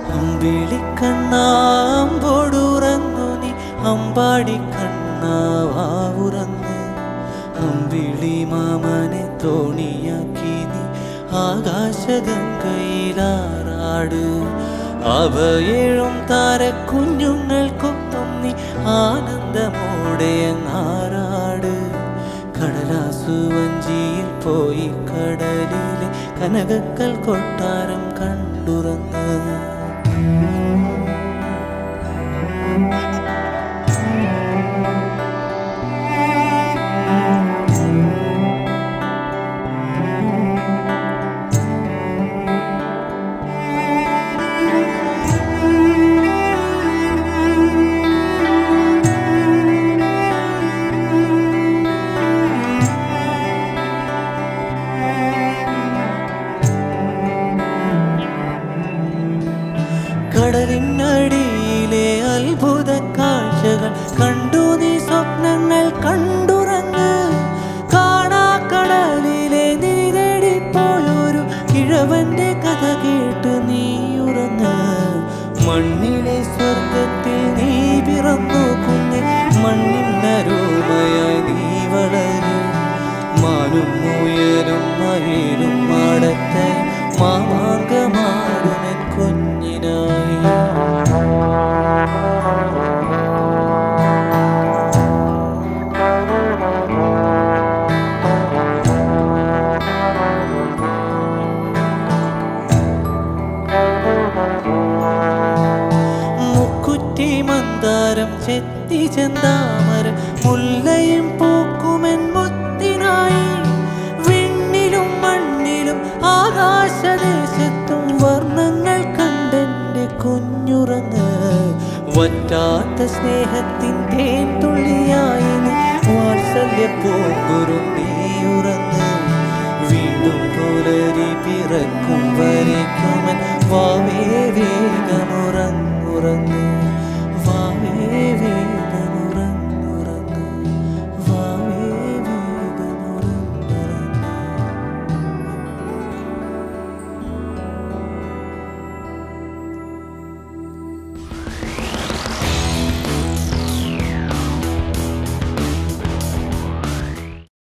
അമ്പിളിക്കണ്ണാമ്പോടുറങ്ങു നീ അമ്പാടി കണ്ണാവുറങ്ങ് അമ്പിളി മാമനെ തോണിയാക്കി നീ ആകാശഗംഗയിലാറാട് അവയേഴും താര കുഞ്ഞുങ്ങൾക്കൊപ്പം നീ ആനന്ദമോടെ അങ്ങാറാട് കടലാസു വഞ്ചിയിൽ പോയി കടലിലെ കനകക്കൽ കൊട്ടാരം കണ്ടുറങ്ങ് കടലിനടിയിലെ അത്ഭുത കാഴ്ചകൾ കണ്ടു നീ സ്വപ്നങ്ങൾ കണ്ടുറങ്ങ് കാണാക്കടലിലെ നീ തേടിപ്പോയൊരു കിഴവന്റെ കഥ കേട്ട് നീ ഉറങ്ങ് മണ്ണിലെ സ്വർഗത്തിൽ നീ പിറന്നു കുഞ്ഞ് മണ്ണിനരോമയായി നീ വളരും മാനും മുയലും മയിലും മാടത്തെ മാമാങ്കമാടുനൻ കുഞ്ഞിനായി മുക്കുറ്റി മന്ദാരം ചെത്തി ചെന്താമരം മുല്ലയും പൂക്കുമെൻ മുത്തിനായി വിണ്ണിലും മണ്ണിലും ആകാശദേശത്തും വർണ്ണങ്ങൾ കണ്ടെന്റെ കുഞ്ഞുറങ്ങ് വറ്റാത്ത സ്നേഹത്തിൻ തേൻ തുള്ളിയായി നീ വാത്സല്യ പൂങ്കുരുന്നി